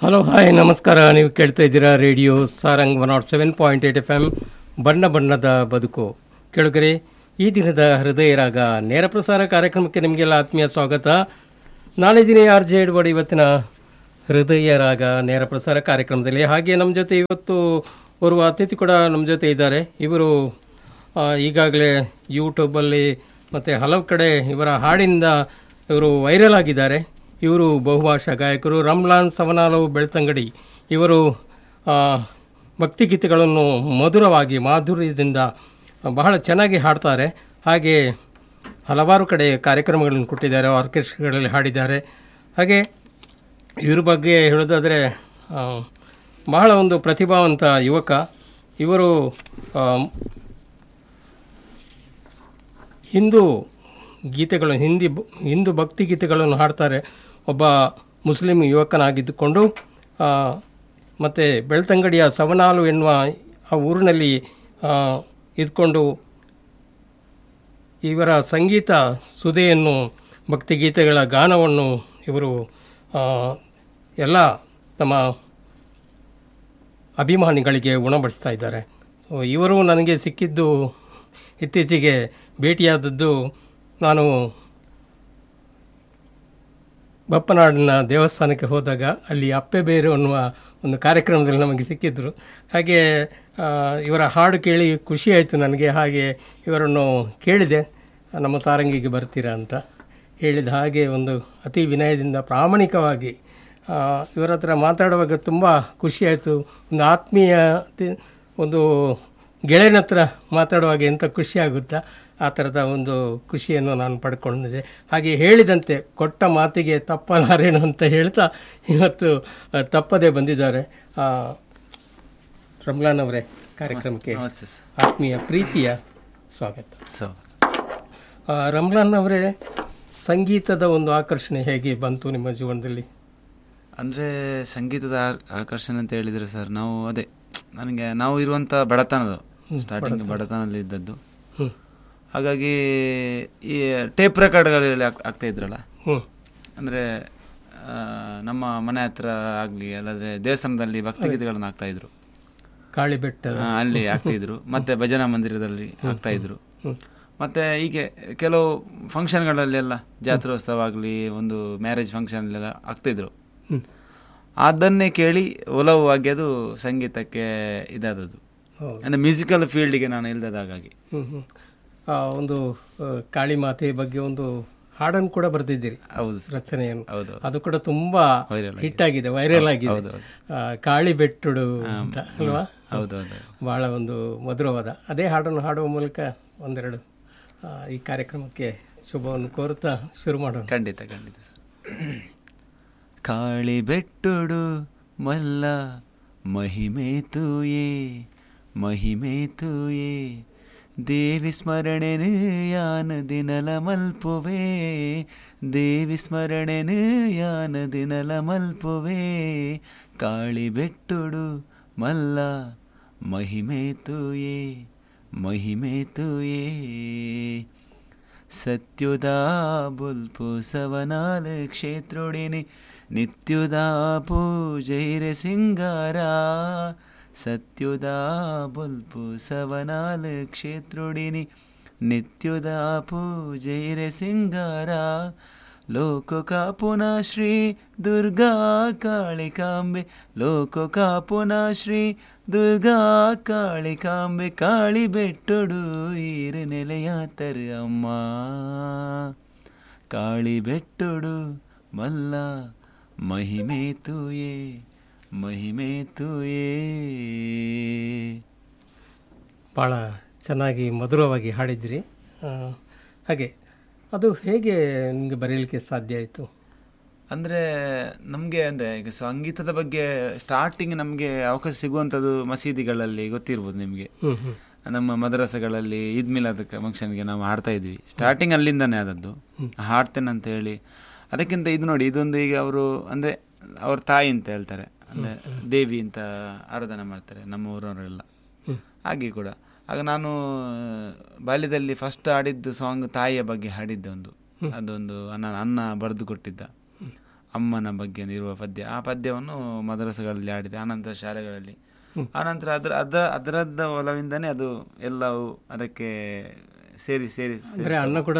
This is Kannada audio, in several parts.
ಹಲೋ ಹಾಯ್ ನಮಸ್ಕಾರ ನೀವು ಕೇಳ್ತಾ ಇದ್ದೀರಾ radio Sarang one naught seven point eight F M ಬಣ್ಣ ಬಣ್ಣದ ಬದುಕು ಕೆಳಗರೆ ಈ ದಿನದ ಹೃದಯ ರಾಗ ನೇರ ಪ್ರಸಾರ ಕಾರ್ಯಕ್ರಮಕ್ಕೆ ನಿಮಗೆಲ್ಲ ಆತ್ಮೀಯ ಸ್ವಾಗತ ನಾಳೆ ದಿನ ಆರ್ ಜೆ ಎಡ್ವಡ್ ಇವತ್ತಿನ ಹೃದಯ ರಾಗ ನೇರ ಪ್ರಸಾರ ಕಾರ್ಯಕ್ರಮದಲ್ಲಿ ಹಾಗೆ ನಮ್ಮ ಜೊತೆ ಇವತ್ತು ಓರ್ವ ಅತಿಥಿ ಕೂಡ ನಮ್ಮ ಜೊತೆ ಇದ್ದಾರೆ ಇವರು ಈಗಾಗಲೇ ಯೂಟ್ಯೂಬಲ್ಲಿ ಮತ್ತು ಹಲವು ಕಡೆ ಇವರ ಹಾಡಿನಿಂದ ಇವರು ವೈರಲ್ ಆಗಿದ್ದಾರೆ ಇವರು ಬಹುಭಾಷಾ ಗಾಯಕರು ರಮ್ಲಾನ್ ಸವನಾಲವು ಬೆಳ್ತಂಗಡಿ ಇವರು ಆ, ಭಕ್ತಿಗೀತೆಗಳನ್ನು ಮಧುರವಾಗಿ ಮಾಧುರ್ಯದಿಂದ ಬಹಳ ಚೆನ್ನಾಗಿ ಹಾಡ್ತಾರೆ ಹಾಗೆ ಹಲವಾರು ಕಡೆ ಕಾರ್ಯಕ್ರಮಗಳನ್ನು ಕೊಟ್ಟಿದ್ದಾರೆ ಆರ್ಕೆಸ್ಟ್ರಾಗಳಲ್ಲಿ ಹಾಡಿದ್ದಾರೆ ಹಾಗೆ ಇವ್ರ ಬಗ್ಗೆ ಹೇಳೋದಾದರೆ ಆ, ಬಹಳ ಒಂದು ಪ್ರತಿಭಾವಂತ ಯುವಕ ಇವರು ಆ, ಹಿಂದೂ ಗೀತೆಗಳು ಹಿಂದಿ ಬ- ಹಿಂದೂ ಭಕ್ತಿ ಗೀತೆಗಳನ್ನು ಹಾಡ್ತಾರೆ ಒಬ್ಬ ಮುಸ್ಲಿಂ ಯುವಕನಾಗಿದ್ದುಕೊಂಡು ಆ, ಮತ್ತು ಬೆಳ್ತಂಗಡಿಯ ಸವನಾಲು ಎನ್ನುವ ಆ ಊರಿನಲ್ಲಿ ಆ, ಇದ್ಕೊಂಡು ಇವರ ಸಂಗೀತ ಸುದೆಯನ್ನು ಭಕ್ತಿಗೀತೆಗಳ ಗಾನವನ್ನು ಇವರು ಆ, ಎಲ್ಲ ತಮ್ಮ ಅಭಿಮಾನಿಗಳಿಗೆ ಉಣಬಡಿಸ್ತಾ ಇದ್ದಾರೆ ಸೊ ಇವರು ನನಗೆ ಸಿಕ್ಕಿದ್ದು ಇತ್ತೀಚೆಗೆ ಭೇಟಿಯಾದದ್ದು ನಾನು ಬಪ್ಪನಾಡಿನ ದೇವಸ್ಥಾನಕ್ಕೆ ಹೋದಾಗ ಅಲ್ಲಿ ಅಪ್ಪೆಬೇರು ಅನ್ನುವ ಒಂದು ಕಾರ್ಯಕ್ರಮದಲ್ಲಿ ನಮಗೆ ಸಿಕ್ಕಿದ್ರು ಹಾಗೆ ಆ, ಇವರ ಹಾಡು ಕೇಳಿ ಖುಷಿ ಆಯಿತು ನನಗೆ ಹಾಗೆ ಇವರನ್ನು ಕೇಳಿದೆ ನಮ್ಮ ಸಾರಂಗಿಗೆ ಬರ್ತೀರಾ ಅಂತ ಹೇಳಿದ ಹಾಗೆ ಒಂದು ಅತಿ ವಿನಯದಿಂದ ಪ್ರಾಮಾಣಿಕವಾಗಿ ಆ, ಇವರ ಹತ್ರ ಮಾತಾಡುವಾಗ ತುಂಬ ಖುಷಿಯಾಯಿತು ಒಂದು ಆತ್ಮೀಯ ಒಂದು ಗೆಳೆಯನ ಹತ್ರ ಮಾತಾಡುವಾಗ ಎಂಥ ಖುಷಿ ಆಗುತ್ತಾ ಆ ಥರದ ಒಂದು ಖುಷಿಯನ್ನು ನಾನು ಪಡ್ಕೊಂಡಿದ್ದೆ ಹಾಗೆ ಹೇಳಿದಂತೆ ಕೊಟ್ಟ ಮಾತಿಗೆ ತಪ್ಪಲಾರೇನು ಅಂತ ಹೇಳ್ತಾ ಇವತ್ತು ಆ, ತಪ್ಪದೇ ಬಂದಿದ್ದಾರೆ ಆ, ರಮ್ಲಾನ್ ಅವರೇ ಕಾರ್ಯಕ್ರಮಕ್ಕೆ ನಮಸ್ತೆ ಸರ್ ಆತ್ಮೀಯ ಪ್ರೀತಿಯ ಸ್ವಾಗತ ಸೊ ಆ, ರಮ್ಲಾನ್ ಅವರೇ ಸಂಗೀತದ ಒಂದು ಆಕರ್ಷಣೆ ಹೇಗೆ ಬಂತು ನಿಮ್ಮ ಜೀವನದಲ್ಲಿ ಅಂದರೆ ಸಂಗೀತದ ಆ- ಆಕರ್ಷಣೆ ಅಂತ ಹೇಳಿದರೆ ಸರ್ ನಾವು ಅದೇ ನನಗೆ ನಾವು ಇರುವಂಥ ಬಡತನದು ಸ್ಟಾರ್ಟಿಂಗ್ ಬಡತನದಲ್ಲಿ ಇದ್ದದ್ದು ಹ್ಞೂ ಹಾಗಾಗಿ ಈ ಟೇಪ್ ರೆಕಾರ್ಡ್ಗಳಲ್ಲಿ ಆಗ್- ಆಗ್ತಾ ಇದ್ರಲ್ಲ ಹ್ಞೂ ಅಂದರೆ ನಮ್ಮ ಮನೆ ಹತ್ರ ಆಗಲಿ ಅಲ್ಲಾದ್ರೆ ದೇವಸ್ಥಾನದಲ್ಲಿ ಭಕ್ತಿಗೀತೆಗಳನ್ನು ಆಗ್ತಾ ಇದ್ರು ಕಾಳಿ ಬೆಟ್ಟದ ಆ, ಅಲ್ಲಿ ಆಗ್ತಾ ಇದ್ರು ಮತ್ತೆ ಭಜನಾ ಮಂದಿರದಲ್ಲಿ ಆಗ್ತಾ ಇದ್ರು ಮತ್ತೆ ಹೀಗೆ ಕೆಲವು ಫಂಕ್ಷನ್ಗಳಲ್ಲೆಲ್ಲ ಜಾತ್ರೋತ್ಸವ ಆಗಲಿ ಒಂದು ಮ್ಯಾರೇಜ್ ಫಂಕ್ಷನ್ಲೆಲ್ಲ ಆಗ್ತಿದ್ರು ಹ್ಮ್. ಅದನ್ನೇ ಕೇಳಿ ಒಲವು ಆಗಿ ಅದು ಸಂಗೀತಕ್ಕೆ ಇದಾದದ್ದು ಹೌದು ಅಂದರೆ ಮ್ಯೂಸಿಕಲ್ ಫೀಲ್ಡಿಗೆ ನಾನು ಇಲ್ದದ ಹಾಗಾಗಿ ಹ್ಮ್ ಹ್ಮ್. ಆ ಒಂದು ಆ, ಕಾಳಿ ಮಾತೆ ಬಗ್ಗೆ ಒಂದು ಹಾಡನ್ನು ಕೂಡ ಬರೆದಿದ್ದೀರಿ ಹೌದು ಸರ್ ರಚನೆಯನ್ನು ಹೌದು ಅದು ಕೂಡ ತುಂಬಾ Viral ಹಿಟ್ ಆಗಿದೆ ವೈರಲ್ ಆಗಿದೆ ಹೌದು, ಹೌದು. ಆ, ಕಾಳಿ ಬೆಟ್ಟುಡು ಅಂತ ಅಲ್ವಾ ಹೌದು ಹೌದು ಬಹಳ ಒಂದು ಮಧುರವಾದ ಅದೇ ಹಾಡನ್ನು ಹಾಡುವ ಮೂಲಕ ಒಂದೆರಡು ಆ, ಈ ಕಾರ್ಯಕ್ರಮಕ್ಕೆ ಶುಭವನ್ನು ಕೋರುತ್ತಾ ಶುರು ಮಾಡೋಣ ಖಂಡಿತ ಖಂಡಿತ ಸರ್ ಕಾಳಿ ಬೆಟ್ಟುಡು ಮಲ್ಲ ಮಹಿಮೆ ತೂಯೇ ಮಹಿಮೆ ತೂಯೇ ದೇವಿ ಸ್ಮರಣೆನು ಯಾನ ದಿನಲ ಮಲ್ಪುವೆ ದೇವಿ ಸ್ಮರಣೆನು ಯಾನ ದಿನಲ ಮಲ್ಪುವೆ ಕಾಳಿ ಬೆಟ್ಟುಡು ಮಲ್ಲ ಮಹಿಮೆ ತೂಯೇ ಮಹಿಮೆ ತೂಯೇ ಸತ್ಯುದಾ ಬುಲ್ಪು ಸವನಾಲ ಕ್ಷೇತ್ರುಡಿನಿ ನಿತ್ಯುದಾ ಪೂಜೈರೆ ಸಿಂಗಾರ ಸತ್ಯುದಾ ಬುಲ್ಪು ಸವನಾಲ ಕ್ಷೇತ್ರುಡಿನಿ ನಿತ್ಯುದಾ ಪೂಜೈರೆ ಸಿಂಗಾರ ಲೋಕ ಕಾಪುನ ಶ್ರೀ ದುರ್ಗಾ ಕಾಳಿಕಾಂಬೆ ಲೋಕ ಕಾಪುನ ಶ್ರೀ ದುರ್ಗಾ ಕಾಳಿಕಾಂಬೆ ಕಾಳಿ ಬೆಟ್ಟೊಡು ಈರ ನೆಲೆಯಾತರು ಅಮ್ಮ ಕಾಳಿ ಬೆಟ್ಟೊಡು ಮಲ್ಲ ಮಹಿಮೆ ತೂಯೇ ಮಹಿಮೆ ತೂಯೇ ಭಾಳ ಚೆನ್ನಾಗಿ ಮಧುರವಾಗಿ ಹಾಡಿದ್ರಿ ಆ, ಹಾಗೆ ಅದು ಹೇಗೆ ನಿಮಗೆ ಬರೆಯಲಿಕ್ಕೆ ಸಾಧ್ಯ ಆಯಿತು ಅಂದರೆ ನಮಗೆ ಅಂದರೆ ಈಗ ಸಂಗೀತದ ಬಗ್ಗೆ ಸ್ಟಾರ್ಟಿಂಗ್ ನಮಗೆ ಅವಕಾಶ ಸಿಗುವಂಥದ್ದು ಮಸೀದಿಗಳಲ್ಲಿ ಗೊತ್ತಿರ್ಬೋದು ನಿಮಗೆ ಹ್ಞೂ ಹ್ಞೂ ನಮ್ಮ ಮದ್ರಸಗಳಲ್ಲಿ ಈದ್ ಮಿಲಾದ್ ಫಂಕ್ಷನ್ಗೆ ನಾವು ಹಾಡ್ತಾ ಇದ್ವಿ ಸ್ಟಾರ್ಟಿಂಗ್ ಅಲ್ಲಿಂದನೇ ಆದದ್ದು ಹಾಡ್ತೇನೆ ಅಂತ ಹೇಳಿ ಅದಕ್ಕಿಂತ ಇದು ನೋಡಿ ಇದೊಂದು ಈಗ ಅವರು ಅಂದರೆ ಅವ್ರ ತಾಯಿ ಅಂತ ಹೇಳ್ತಾರೆ ಅಂದರೆ ದೇವಿ ಅಂತ ಆರಾಧನೆ ಮಾಡ್ತಾರೆ ನಮ್ಮ ಊರವರೆಲ್ಲ ಹಾಗೆ ಕೂಡ ಆಗ ನಾನು ಬಾಲ್ಯದಲ್ಲಿ ಫಸ್ಟ್ ಹಾಡಿದ್ದು ಸಾಂಗ್ ತಾಯಿಯ ಬಗ್ಗೆ ಹಾಡಿದ್ದೆ ಒಂದು ಅದೊಂದು ಅನ್ನ ಅನ್ನ ಬರೆದು ಕೊಟ್ಟಿದ್ದ ಅಮ್ಮನ ಬಗ್ಗೆ ಇರುವ ಪದ್ಯ ಆ ಪದ್ಯವನ್ನು ಮದ್ರಸಗಳಲ್ಲಿ ಆಡಿದೆ ಆನಂತರ ಶಾಲೆಗಳಲ್ಲಿ ಆನಂತರ ಅದರ ಅದ ಅದರದ್ದ ಒಲವಿಂದನೇ ಅದು ಎಲ್ಲವೂ ಅದಕ್ಕೆ ಸೇರಿ ಸೇರಿ ಅಂದ್ರೆ ಅಣ್ಣ ಕೂಡ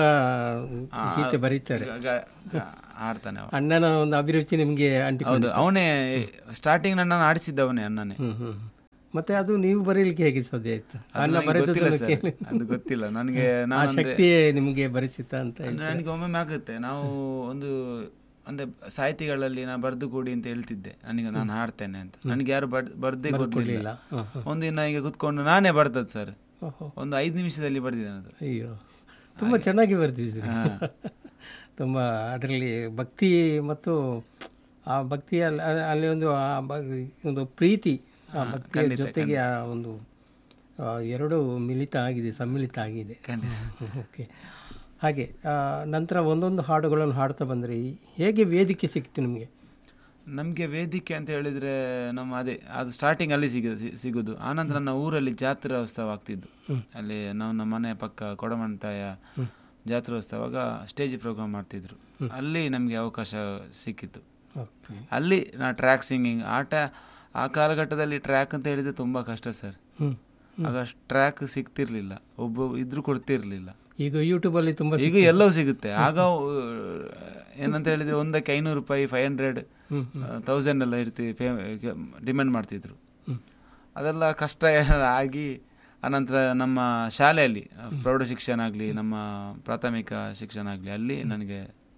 ಗೀತೆ ಬರೀತಾರೆ ಗ- ಗ- ಆಡ್ತಾನೆ ಅವ. ಅಣ್ಣನ ಒಂದು ಅಭಿರುಚಿ ನಿಮ್ಗೆ ಅಂಟಿ ಹೌದು ಅವನೇ ಸ್ಟಾರ್ಟಿಂಗ್ ನನ್ನ ಆಡಿಸಿದ್ದವನೇ ಅಣ್ಣನೇ ಹ್ಮ್ ಹ್ಮ್ ಮತ್ತೆ ಅದು ನೀವು ಬರೀಲಿಕ್ಕೆ ಹೇಗೆ ಸಾಧ್ಯ ಆಯ್ತು ಅದು ಅಣ್ಣ ನನಗೆ ಗೊತ್ತಿಲ್ಲ ಬರೆದದ್ದನ್ನು ಸರ್ ಕೇಳಿ ಅದು ಗೊತ್ತಿಲ್ಲ ನನಗೆ ಆ ನಾನು ಅಂದ್ರೆ- ಶಕ್ತಿಯೇ ನಿಮ್ಗೆ ಬರೆಸಿತ ಅಂತ ಹೇಳಿ. ಅಂದ್ರೆ ನನಗೆ ಒಮ್ಮೊಮ್ಮೆ ಆಗುತ್ತೆ ನಾವು ಒಂದು ಅಂದ್ರೆ ಸಾಹಿತಿಗಳಲ್ಲಿ ನಾ ಬರ್ದು ಕೊಡಿ ಅಂತ ಹೇಳ್ತಿದ್ದೆ ನನಗೆ ನಾನು ಹಾಡ್ತೇನೆ ಅಂತ ನನಗೆ ಯಾರು ಬರ್ ಬರ್ದೇ ಕೊಡ್ಲಿಲ್ಲ ಇಲ್ಲ ಹ್ಮ್ ಹ್ಮ್. ಒಂದಿನ ಈಗ ಕುತ್ಕೊಂಡು ನಾನೇ ಬರ್ತದ್ ಸರ್ ಓಹೋ. ಒಂದು ಐದು ನಿಮಿಷದಲ್ಲಿ ಬರ್ದಿದ್ದೇನೆ ಅದು ಅಯ್ಯೋ ತುಂಬ ಚೆನ್ನಾಗಿ ಬರ್ತಿದ್ರಿ ತುಂಬ ಅದರಲ್ಲಿ ಭಕ್ತಿ ಮತ್ತು ಆ ಭಕ್ತಿ ಅಲ್ಲಿ ಅಲ್ಲಿ ಒಂದು ಆ ಬ- ಒಂದು ಪ್ರೀತಿ ಆ ಭಕ್ತಿಯ ಜೊತೆಗೆ ಆ ಒಂದು ಆ, ಎರಡು ಮಿಲಿತ ಆಗಿದೆ ಸಮ್ಮಿಳಿತ ಆಗಿದೆ ಓಕೆ ಹಾಗೆ ಆ, ನಂತರ ಒಂದೊಂದು ಹಾಡುಗಳನ್ನು ಹಾಡ್ತಾ ಬಂದರೆ ಹೇಗೆ ವೇದಿಕೆ ಸಿಕ್ತು ನಿಮಗೆ ನಮಗೆ ವೇದಿಕೆ ಅಂತ ಹೇಳಿದ್ರೆ ನಮ್ಮ ಅದೇ ಅದು ಸ್ಟಾರ್ಟಿಂಗ್ ಅಲ್ಲಿ ಸಿಗ ಸಿ- ಸಿಗುದು ಆನಂತರ ನನ್ನ ಊರಲ್ಲಿ ಜಾತ್ರಾ ಉತ್ಸವ ಆಗ್ತಿದ್ದು ಅಲ್ಲಿ ನಾವು ನಮ್ಮ ಮನೆ ಪಕ್ಕ ಕೊಡಮಂತಾಯ ಜಾತ್ರೋತ್ಸವಾಗ ಸ್ಟೇಜ್ ಪ್ರೋಗ್ರಾಮ್ ಮಾಡ್ತಿದ್ರು ಅಲ್ಲಿ ನಮಗೆ ಅವಕಾಶ ಸಿಕ್ಕಿತ್ತು ಓಕೆ ಅಲ್ಲಿ ನಾ ಟ್ರ್ಯಾಕ್ ಸಿಂಗಿಂಗ್ ಆಟ ಆ ಕಾಲಘಟ್ಟದಲ್ಲಿ ಟ್ರ್ಯಾಕ್ ಅಂತ ಹೇಳಿದ್ರೆ ತುಂಬ ಕಷ್ಟ ಸರ್ ಹ್ಞೂ ಆಗ ಟ್ರ್ಯಾಕ್ ಸಿಗ್ತಿರ್ಲಿಲ್ಲ ಒಬ್ಬ ಇದ್ರು ಕೊಡ್ತಿರ್ಲಿಲ್ಲ ಈಗ ಯೂಟ್ಯೂಬಲ್ಲಿ ತುಂಬ ಈಗ ಎಲ್ಲವೂ ಸಿಗುತ್ತೆ ಆಗ ಅಹ್, ಏನಂತ ಹೇಳಿದ್ರೆ ಒಂದಕ್ಕೆ ಐನೂರು ರೂಪಾಯಿ ಫೈವ್ ಹಂಡ್ರೆಡ್ ತೌಸಂಡ್ ಎಲ್ಲ ಇರ್ತೀವಿ ಪೇ ಡಿಮ್ಯಾಂಡ್ ಮಾಡ್ತಿದ್ರು ಅದೆಲ್ಲ ಕಷ್ಟ ಆಗಿ ಅನಂತರ ನಮ್ಮ ಶಾಲೆಯಲ್ಲಿ ಪ್ರೌಢ ಶಿಕ್ಷಣ ಆಗಲಿ ನಮ್ಮ ಪ್ರಾಥಮಿಕ ಶಿಕ್ಷಣ ಆಗಲಿ ಅಲ್ಲಿ ನನಗೆ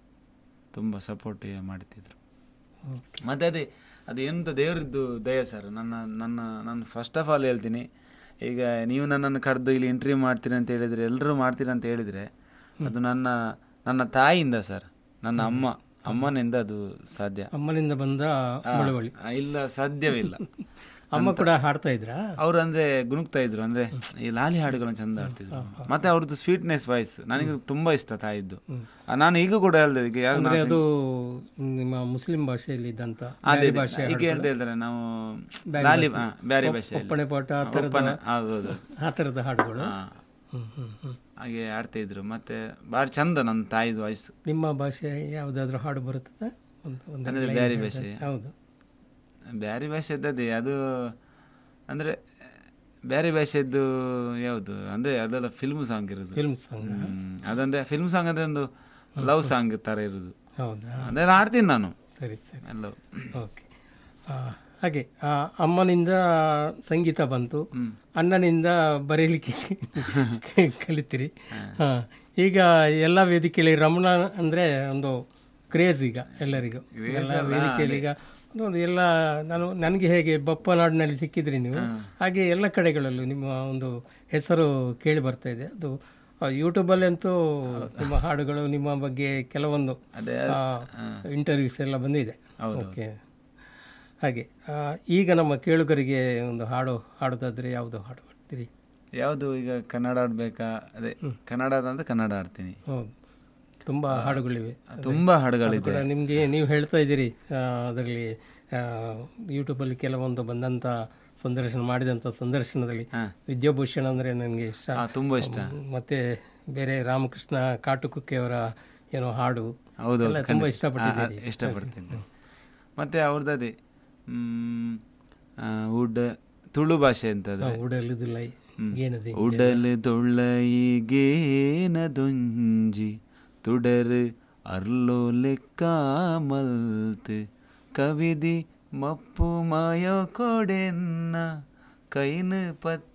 ತುಂಬ ಸಪೋರ್ಟ್ ಮಾಡ್ತಿದ್ರು ಓಕೆ ಮತ್ತೆ ಅದೇ ಅದು ಎಂತ ದೇವರದ್ದು ದಯ ಸರ್ ನನ್ನ ನನ್ನ ನಾನು ಫಸ್ಟ್ ಆಫ್ ಆಲ್ ಹೇಳ್ತೀನಿ ಈಗ ನೀವು ನನ್ನನ್ನು ಕರೆದು ಇಲ್ಲಿ ಇಂಟರ್ವ್ಯೂ ಮಾಡ್ತೀರಿ ಅಂತ ಹೇಳಿದರೆ ಎಲ್ಲರೂ ಮಾಡ್ತೀರಿ ಅಂತ ಹೇಳಿದರೆ ಅದು ನನ್ನ ನನ್ನ ತಾಯಿಯಿಂದ ಸರ್ ನನ್ನ ಅಮ್ಮ ಅಮ್ಮನಿಂದ ಅದು ಸಾಧ್ಯ ಅಮ್ಮನಿಂದ ಬಂದ ಬಳವಳಿ ಆ, ಇಲ್ಲ ಸಾಧ್ಯವಿಲ್ಲ ಅಮ್ಮ ಕೂಡ ಹಾಡ್ತಾ ಇದ್ರಾ ಅವ್ರು ಅಂದ್ರೆ ಗುಣುಕ್ತಾ ಇದ್ರು ಅಂದ್ರೆ ಈ ಲಾಲಿ ಹಾಡುಗಳನ್ನು ಚಂದ ಆಡ್ತಿದ್ರು ಮತ್ತೆ ಅವ್ರದ್ದು ಸ್ವೀಟ್ನೆಸ್ ವಾಯ್ಸ್ ನನಗೆ ತುಂಬಾ ಇಷ್ಟ ತಾಯಿದ್ದು ಆ, ನಾನು ಈಗ ಕೂಡ ಹೇಳ್ದೆ ಈಗ ಯಾವಾಗ ಅಂದ್ರೆ ನಾನು ಅದು ನಿಮ್ಮ ಮುಸ್ಲಿಂ ಭಾಷೆಯಲ್ಲಿ ಇದ್ದಂತ ಅದೇ ಬ್ಯಾರಿ ಭಾಷೆ ಈಗ ಎಂತ ಹೇಳ್ತಾರೆ ನಾವು ಲಾಲಿ ಹಾ, ಬ್ಯಾರಿ ಭಾಷೆ ಒಪ್ಪಣೆ ಪಾಠ ಆ ಥರದ ಒಪ್ಪನ ಹೌದು ಆ ಥರದ ಹಾಡುಗಳು ಹಾ. ಹ್ಮ್, ಹ್ಮ್, ಹ್ಮ್. ಹಾಗೆ ಆಡ್ತಾ ಇದ್ರು ಮತ್ತೆ ಬಾರಿ ಚಂದ ನನ್ನ ತಾಯಿದು ವಾಯ್ಸ್ ನಿಮ್ಮ ಭಾಷೆ ಯಾವುದಾದ್ರೂ ಹಾಡು ಬರುತ್ತದ ಒಂದು ಒಂದು ಅಂದ್ರೆ line ಬ್ಯಾರಿ ಹೇಳ್ತಾ- ಭಾಷೆ ಹೌದು ಬ್ಯಾರಿ ಭಾಷೆದ್ದು ಅದೇ ಅದು ಅಂದ್ರೆ ಬ್ಯಾರಿ ಭಾಷೆದ್ದು ಯಾವುದು ಅಂದ್ರೆ ಅದೆಲ್ಲ ಫಿಲ್ಮ್ ಸಾಂಗ್ ಇರೋದು ಫಿಲ್ಮ್ ಸಾಂಗ್ ಹ್ಮ್. ಅದಂದ್ರೆ ಫಿಲ್ಮ್ ಸಾಂಗ್ ಅಂದ್ರೆ ಒಂದು ಲವ್ ಸಾಂಗ್ ತರ ಇರೋದು ಹೌದಾ ಅದೆಲ್ಲ ಆಡ್ತೀನಿ ನಾನು ಸರಿ ಸರಿ ಎಲ್ಲವೂ ಓಕೆ ಹಾಗೆ ಆ, ಅಮ್ಮನಿಂದ ಸಂಗೀತ ಬಂತು ಹ್ಮ್. ಅಣ್ಣನಿಂದ ಬರೀಲಿಕ್ಕೆ ಕಲಿತೀರಿ ಹಾ ಈಗ ಎಲ್ಲ ವೇದಿಕೆಯಲ್ಲಿ ರಮಣ ಅಂದ್ರೆ ಒಂದು ಕ್ರೇಜ್ ಈಗ ಎಲ್ಲರಿಗೂ ಎಲ್ಲ ವೇದಿಕೆಯಲ್ಲಿ ಈಗ ನೋಡಿ ಎಲ್ಲ ನಾನು ನನಗೆ ಹೇಗೆ ಬಪ್ಪನಾಡಿನಲ್ಲಿ ಸಿಕ್ಕಿದ್ರಿ ನೀವು ಹಾಗೆ ಎಲ್ಲ ಕಡೆಗಳಲ್ಲೂ ನಿಮ್ಮ ಒಂದು ಹೆಸರು ಕೇಳಿ ಬರ್ತಾ ಇದೆ ಅದು ಯೂಟ್ಯೂಬಲ್ಲಿ ಅಂತೂ ನಿಮ್ಮ ಹಾಡುಗಳು ನಿಮ್ಮ ಬಗ್ಗೆ ಕೆಲವೊಂದು ಅದೇ ಇಂಟರ್ವ್ಯೂಸ್ ಎಲ್ಲ ಬಂದಿದೆ ಹೌದು. ಓಕೆ ಹಾಗೆ ಆ, ಈಗ ನಮ್ಮ ಕೇಳುಗರಿಗೆ ಒಂದು ಹಾಡು ಹಾಡೋದಾದ್ರೆ ಯಾವುದು ಹಾಡು ಹಾಡ್ತೀರಿ ಯಾವುದು ಈಗ ಕನ್ನಡ ಆಡ್ಬೇಕಾ ಅದೇ ಕನ್ನಡ ಅಂದ್ರೆ ಕನ್ನಡ ಆಡ್ತೀನಿ ಹೌದು ತುಂಬ ಹಾಡುಗಳಿವೆ ತುಂಬಾ ಹಾಡುಗಳಿದೆ ಕೂಡ ನಿಮಗೆ ನೀವು ಹೇಳ್ತಾ ಇದ್ದೀರಿ ಅದರಲ್ಲಿ ಯೂಟ್ಯೂಬಲ್ಲಿ ಕೆಲವೊಂದು ಬಂದಂಥ ಸಂದರ್ಶನ ಮಾಡಿದಂಥ ಸಂದರ್ಶನದಲ್ಲಿ ವಿದ್ಯಾಭೂಷಣ್ ಅಂದರೆ ನನಗೆ ಇಷ್ಟ ಹಾ ತುಂಬಾ ಇಷ್ಟ ಮತ್ತೆ ಬೇರೆ ರಾಮಕೃಷ್ಣ ಕಾಟುಕುಕ್ಕೆ ಅವರ ಏನೋ ಹಾಡು ಹೌದು ಎಲ್ಲ ತುಂಬ ಇಷ್ಟಪಟ್ಟಿದ್ದೀರಿ ಇಷ್ಟಪಡ್ತೀನಿ ಮತ್ತೆ ಅವ್ರದ್ದು ಅದೇ ಹ್ಮ್, ಆ, ಉಡ್ ತುಳು ಭಾಷೆ ಅಂತ ಅದು ಉಡಲಿದುಲ್ಲ ಏನದೆ ಉಡಲ್ ತೊಳ್ಳೈಗೇನದೊಂಜಿ ತುಡರ್ ಅರ್ಲೋ ಲೆಕ್ಕ ಮಲ್ತ್ ಕವಿದಿ ಮಪ್ಪು ಮಾಯೋ ಕೊಡೆನ್ನ ಕೈನ್ ಪತ್ತ